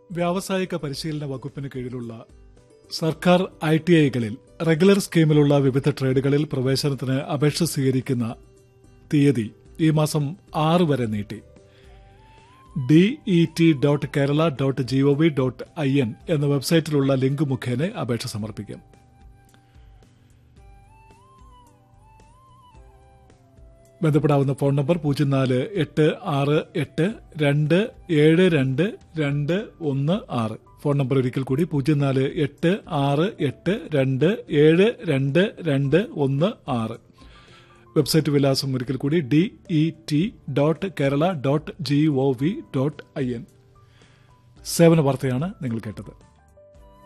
വ്യാവസായിക പരിശീലന വകുപ്പിന് കീഴിലുള്ള സർക്കാർ ഐ ടി ഐകളിൽ റെഗുലർ സ്കീമിലുള്ള വിവിധ ട്രേഡുകളിൽ പ്രവേശനത്തിന് അപേക്ഷ സ്വീകരിക്കുന്ന തീയതി ഈ മാസം ആറ് വരെ നീട്ടി D E T dot Kerala dot gov dot I N എന്ന വെബ്സൈറ്റിലുള്ള ലിങ്ക് മുഖേന അപേക്ഷ സമർപ്പിക്കാം ബന്ധപ്പെടാവുന്ന ഫോൺ നമ്പർ പൂജ്യം നാല് എട്ട് ആറ് എട്ട് രണ്ട് ഏഴ് രണ്ട് രണ്ട് ഒന്ന് ആറ് ഫോൺ നമ്പർ ഒരിക്കൽ കൂടി പൂജ്യം നാല് എട്ട് ആറ് എട്ട് രണ്ട് ഏഴ് രണ്ട് രണ്ട് ഒന്ന് ആറ് വെബ്സൈറ്റ് വിലാസം ഒരിക്കൽ കൂടി D E T dot Kerala dot G O V dot I N സേവന വാർത്തയാണ് നിങ്ങൾ കേട്ടത്